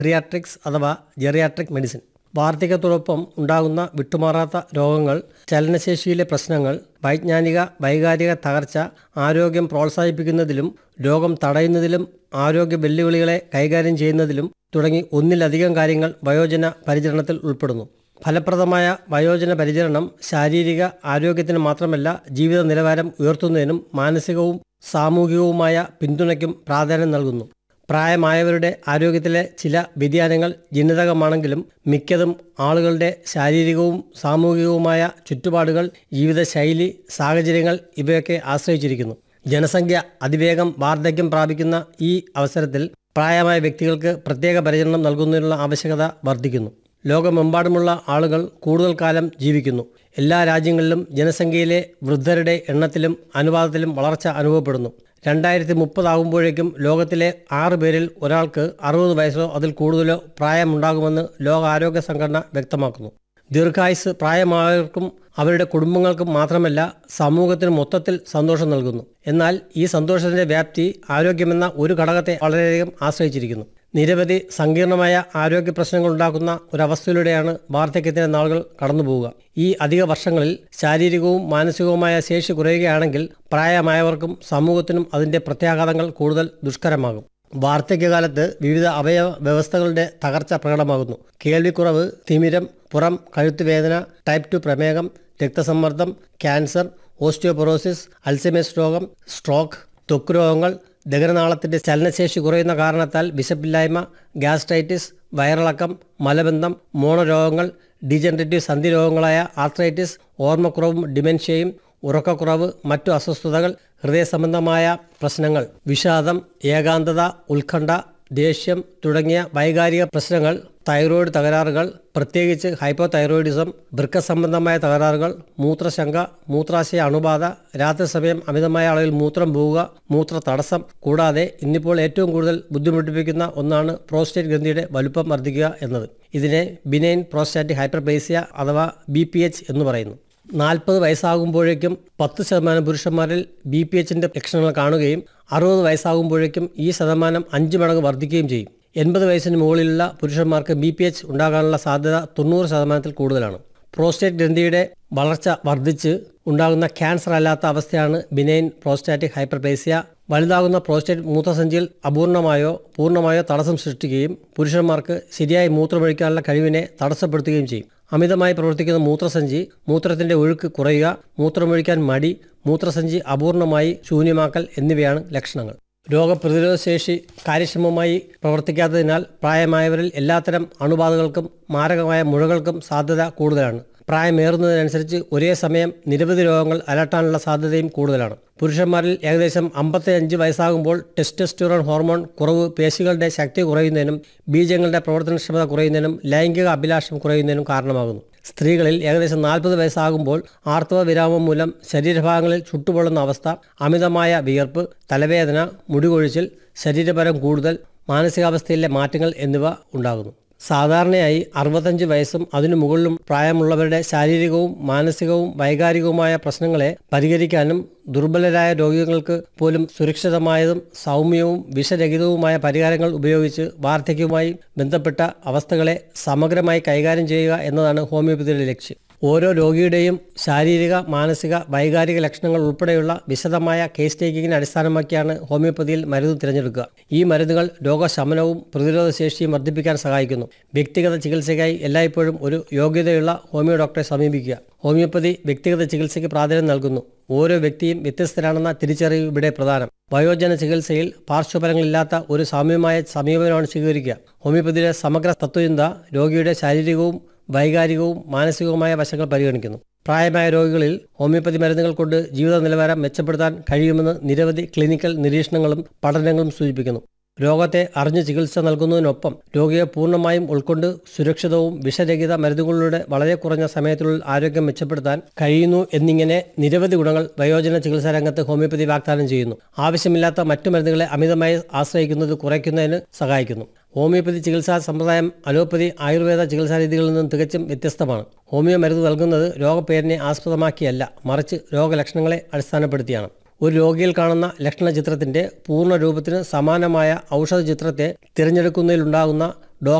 geriatrics അഥവാ geriatric medicine വാർദ്ധക്യത്തോടൊപ്പം ഉണ്ടാകുന്ന വിട്ടുമാറാത്ത രോഗങ്ങൾ ചലനശേഷിയിലെ പ്രശ്നങ്ങൾ വൈജ്ഞാനിക വൈകാരിക തകർച്ച ആരോഗ്യം പ്രോത്സാഹിപ്പിക്കുന്നതിലും രോഗം തടയുന്നതിലും ആരോഗ്യ വെല്ലുവിളികളെ കൈകാര്യം ചെയ്യുന്നതിലും തുടങ്ങി ഒന്നിലധികം കാര്യങ്ങൾ വയോജന പരിചരണത്തിൽ ഉൾപ്പെടുന്നു ഫലപ്രദമായ വയോജന പരിചരണം ശാരീരിക ആരോഗ്യത്തിന് മാത്രമല്ല ജീവിത നിലവാരം ഉയർത്തുന്നതിനും മാനസികവും സാമൂഹികവുമായ പിന്തുണയ്ക്കും പ്രാധാന്യം നൽകുന്നു പ്രായമായവരുടെ ആരോഗ്യത്തിലെ ചില വ്യതിയാനങ്ങൾ ജനിതകമാണെങ്കിലും മിക്കതും ആളുകളുടെ ശാരീരികവും സാമൂഹികവുമായ ചുറ്റുപാടുകൾ ജീവിതശൈലി സാഹചര്യങ്ങൾ ഇവയൊക്കെ ആശ്രയിച്ചിരിക്കുന്നു ജനസംഖ്യ അതിവേഗം വാർദ്ധക്യം പ്രാപിക്കുന്ന ഈ അവസരത്തിൽ പ്രായമായ വ്യക്തികൾക്ക് പ്രത്യേക പരിചരണം നൽകുന്നതിനുള്ള ആവശ്യകത വർദ്ധിക്കുന്നു ലോകമെമ്പാടുമുള്ള ആളുകൾ കൂടുതൽ കാലം ജീവിക്കുന്നു എല്ലാ രാജ്യങ്ങളിലും ജനസംഖ്യയിലെ വൃദ്ധരുടെ എണ്ണത്തിലും അനുപാതത്തിലും വളർച്ച അനുഭവപ്പെടുന്നു രണ്ടായിരത്തി മുപ്പതാകുമ്പോഴേക്കും ലോകത്തിലെ ആറ് പേരിൽ ഒരാൾക്ക് അറുപത് വയസ്സോ അതിൽ കൂടുതലോ പ്രായമുണ്ടാകുമെന്ന് ലോകാരോഗ്യ സംഘടന വ്യക്തമാക്കുന്നു ദീർഘായുസ് പ്രായമായവർക്കും അവരുടെ കുടുംബങ്ങൾക്കും മാത്രമല്ല സമൂഹത്തിന് മൊത്തത്തിൽ സന്തോഷം നൽകുന്നു എന്നാൽ ഈ സന്തോഷത്തിന്റെ വ്യാപ്തി ആരോഗ്യമെന്ന ഒരു ഘടകത്തെ വളരെയധികം ആശ്രയിച്ചിരിക്കുന്നു നിരവധി സങ്കീർണമായ ആരോഗ്യ പ്രശ്നങ്ങൾ ഉണ്ടാക്കുന്ന ഒരവസ്ഥയിലൂടെയാണ് വാർദ്ധക്യത്തിന്റെ നാളുകൾ കടന്നുപോവുക ഈ അധിക വർഷങ്ങളിൽ ശാരീരികവും മാനസികവുമായ ശേഷി കുറയുകയാണെങ്കിൽ പ്രായമായവർക്കും സമൂഹത്തിനും അതിന്റെ പ്രത്യാഘാതങ്ങൾ കൂടുതൽ ദുഷ്കരമാകും വാർദ്ധക്യകാലത്ത് വിവിധ അവയവ വ്യവസ്ഥകളുടെ തകർച്ച പ്രകടമാകുന്നു കേൾവിക്കുറവ് തിമിരം പുറം കഴുത്തുവേദന ടൈപ്പ് ടു പ്രമേഹം രക്തസമ്മർദ്ദം ക്യാൻസർ ഓസ്റ്റിയോപൊറോസിസ് അൽസൈമേഴ്സ് രോഗം സ്ട്രോക്ക് ത്വക്ക് രോഗങ്ങൾ ദഹനനാളത്തിന്റെ ചലനശേഷി കുറയുന്ന കാരണത്താൽ വിശപ്പില്ലായ്മ ഗ്യാസ്ട്രൈറ്റിസ് വയറിളക്കം മലബന്ധം മോണരോഗങ്ങൾ ഡീജനറേറ്റീവ് സന്ധി രോഗങ്ങളായ ആർത്രൈറ്റിസ് ഓർമ്മക്കുറവും ഡിമെൻഷ്യയും ഉറക്കക്കുറവ് മറ്റു അസ്വസ്ഥതകൾ ഹൃദയ സംബന്ധമായ പ്രശ്നങ്ങൾ വിഷാദം ഏകാന്തത ഉത്കണ്ഠ ദേഷ്യം തുടങ്ങിയ വൈകാരിക പ്രശ്നങ്ങൾ തൈറോയിഡ് തകരാറുകൾ പ്രത്യേകിച്ച് ഹൈപ്പോതൈറോയിഡിസം വൃക്ക സംബന്ധമായ തകരാറുകൾ മൂത്രശങ്ക മൂത്രാശയ അണുബാധ രാത്രി സമയം അമിതമായ അളവിൽ മൂത്രം പോവുക മൂത്ര തടസ്സം കൂടാതെ ഇന്നിപ്പോൾ ഏറ്റവും കൂടുതൽ ബുദ്ധിമുട്ടിപ്പിക്കുന്ന ഒന്നാണ് പ്രോസ്റ്റേറ്റ് ഗ്രന്ഥിയുടെ വലുപ്പം വർദ്ധിക്കുക എന്നത് ഇതിനെ ബിനൈൻ പ്രോസ്റ്റാറ്റിക് ഹൈപ്പർപ്ലേസിയ അഥവാ ബി എന്ന് പറയുന്നു നാൽപ്പത് വയസ്സാകുമ്പോഴേക്കും പത്ത് ശതമാനം പുരുഷന്മാരിൽ ബി പി എച്ചിൻ്റെ ലക്ഷണങ്ങൾ കാണുകയും അറുപത് വയസ്സാകുമ്പോഴേക്കും ഈ ശതമാനം അഞ്ച് മടങ്ങ് വർദ്ധിക്കുകയും ചെയ്യും എൺപത് വയസ്സിന് മുകളിലുള്ള പുരുഷന്മാർക്ക് ബി പി എച്ച് ഉണ്ടാകാനുള്ള സാധ്യത തൊണ്ണൂറ് ശതമാനത്തിൽ കൂടുതലാണ് പ്രോസ്റ്റേറ്റ് ഗ്രന്ഥിയുടെ വളർച്ച വർദ്ധിച്ച് ഉണ്ടാകുന്ന ക്യാൻസർ അല്ലാത്ത അവസ്ഥയാണ് ബിനൈൻ പ്രോസ്റ്റാറ്റിക് ഹൈപ്പർപ്ലേസിയ വലുതാകുന്ന പ്രോസ്റ്റേറ്റ് മൂത്രസഞ്ചിയിൽ അപൂർണമായോ പൂർണ്ണമായോ തടസ്സം സൃഷ്ടിക്കുകയും പുരുഷന്മാർക്ക് ശരിയായി മൂത്രമൊഴിക്കാനുള്ള കഴിവിനെ തടസ്സപ്പെടുത്തുകയും ചെയ്യും അമിതമായി പ്രവർത്തിക്കുന്ന മൂത്രസഞ്ചി മൂത്രത്തിന്റെ ഒഴുക്ക് കുറയുക മൂത്രമൊഴിക്കാൻ മടി മൂത്രസഞ്ചി അപൂർണമായി ശൂന്യമാക്കൽ എന്നിവയാണ് ലക്ഷണങ്ങൾ രോഗപ്രതിരോധ ശേഷി കാര്യക്ഷമമായി പ്രവർത്തിക്കാത്തതിനാൽ പ്രായമായവരിൽ എല്ലാത്തരം അണുബാധകൾക്കും മാരകമായ മുഴകൾക്കും സാധ്യത കൂടുതലാണ് പ്രായമേറുന്നതിനനുസരിച്ച് ഒരേ സമയം നിരവധി രോഗങ്ങൾ അലട്ടാനുള്ള സാധ്യതയും കൂടുതലാണ് പുരുഷന്മാരിൽ ഏകദേശം അമ്പത്തിയഞ്ച് വയസ്സാകുമ്പോൾ ടെസ്റ്റോസ്റ്റിറോൺ ഹോർമോൺ കുറവ് പേശികളുടെ ശക്തി കുറയുന്നതിനും ബീജങ്ങളുടെ പ്രവർത്തനക്ഷമത കുറയുന്നതിനും ലൈംഗിക അഭിലാഷം കുറയുന്നതിനും കാരണമാകുന്നു സ്ത്രീകളിൽ ഏകദേശം നാൽപ്പത് വയസ്സാകുമ്പോൾ ആർത്തവ വിരാമം മൂലം ശരീരഭാഗങ്ങളിൽ ചുട്ടുപൊള്ളുന്ന അവസ്ഥ അമിതമായ വിയർപ്പ് തലവേദന മുടികൊഴിച്ചിൽ ശരീരപരം കൂടുതൽ മാനസികാവസ്ഥയിലെ മാറ്റങ്ങൾ എന്നിവ ഉണ്ടാകുന്നു സാധാരണയായി അറുപത്തഞ്ച് വയസ്സും അതിനു മുകളിലും പ്രായമുള്ളവരുടെ ശാരീരികവും മാനസികവും വൈകാരികവുമായ പ്രശ്നങ്ങളെ പരിഹരിക്കാനും ദുർബലരായ രോഗികൾക്ക് പോലും സുരക്ഷിതമായതും സൗമ്യവും വിഷരഹിതവുമായ പരിഹാരങ്ങൾ ഉപയോഗിച്ച് വാർദ്ധക്യവുമായി ബന്ധപ്പെട്ട അവസ്ഥകളെ സമഗ്രമായി കൈകാര്യം ചെയ്യുക എന്നതാണ് ഹോമിയോപ്പതിയുടെ ലക്ഷ്യം ഓരോ രോഗിയുടെയും ശാരീരിക മാനസിക വൈകാരിക ലക്ഷണങ്ങൾ ഉൾപ്പെടെയുള്ള വിശദമായ കേസ് ടേക്കിങ്ങിനെ അടിസ്ഥാനമാക്കിയാണ് ഹോമിയോപ്പതിയിൽ മരുന്ന് തിരഞ്ഞെടുക്കുക ഈ മരുന്നുകൾ രോഗശമനവും പ്രതിരോധ ശേഷിയും വർദ്ധിപ്പിക്കാൻ സഹായിക്കുന്നു വ്യക്തിഗത ചികിത്സയ്ക്കായി എല്ലായ്പ്പോഴും ഒരു യോഗ്യതയുള്ള ഹോമിയോ ഡോക്ടറെ സമീപിക്കുക ഹോമിയോപ്പതി വ്യക്തിഗത ചികിത്സയ്ക്ക് പ്രാധാന്യം നൽകുന്നു ഓരോ വ്യക്തിയും വ്യത്യസ്തരാണെന്ന തിരിച്ചറിവ് ഇവിടെ പ്രധാനം വയോജന ചികിത്സയിൽ പാർശ്വഫലങ്ങളില്ലാത്ത ഒരു സാമ്യമായ സമീപനമാണ് സ്വീകരിക്കുക ഹോമിയോപ്പതിയുടെ സമഗ്ര തത്വചിന്ത രോഗിയുടെ ശാരീരികവും വൈകാരികവും മാനസികവുമായ വശങ്ങൾ പരിഗണിക്കുന്നു പ്രായമായ രോഗികളിൽ ഹോമിയോപ്പതി മരുന്നുകൾ കൊണ്ട് ജീവിത നിലവാരം മെച്ചപ്പെടുത്താൻ കഴിയുമെന്ന് നിരവധി ക്ലിനിക്കൽ നിരീക്ഷണങ്ങളും പഠനങ്ങളും സൂചിപ്പിക്കുന്നു രോഗത്തെ അറിഞ്ഞ് ചികിത്സ നൽകുന്നതിനൊപ്പം രോഗിയെ പൂർണ്ണമായും ഉൾക്കൊണ്ട് സുരക്ഷിതവും വിഷരഹിത മരുന്നുകളിലൂടെ വളരെ കുറഞ്ഞ സമയത്തിനുള്ളിൽ ആരോഗ്യം മെച്ചപ്പെടുത്താൻ കഴിയുന്നു എന്നിങ്ങനെ നിരവധി ഗുണങ്ങൾ വയോജന ചികിത്സാ രംഗത്ത് ഹോമിയോപ്പതി വാഗ്ദാനം ചെയ്യുന്നു ആവശ്യമില്ലാത്ത മറ്റു മരുന്നുകളെ അമിതമായി ആശ്രയിക്കുന്നത് കുറയ്ക്കുന്നതിന് സഹായിക്കുന്നു ഹോമിയോപ്പതി ചികിത്സാ സമ്പ്രദായം അലോപ്പതി ആയുർവേദ ചികിത്സാ രീതികളിൽ നിന്നും തികച്ചും വ്യത്യസ്തമാണ് ഹോമിയോ മരുന്ന് നൽകുന്നത് രോഗപ്പേരിനെ ആസ്പദമാക്കിയല്ല മറിച്ച് രോഗലക്ഷണങ്ങളെ അടിസ്ഥാനപ്പെടുത്തിയാണ് ഒരു രോഗിയിൽ കാണുന്ന ലക്ഷണ ചിത്രത്തിന്റെ പൂർണ്ണ രൂപത്തിന് സമാനമായ ഔഷധ ചിത്രത്തെ തിരഞ്ഞെടുക്കുന്നതിലുണ്ടാകുന്ന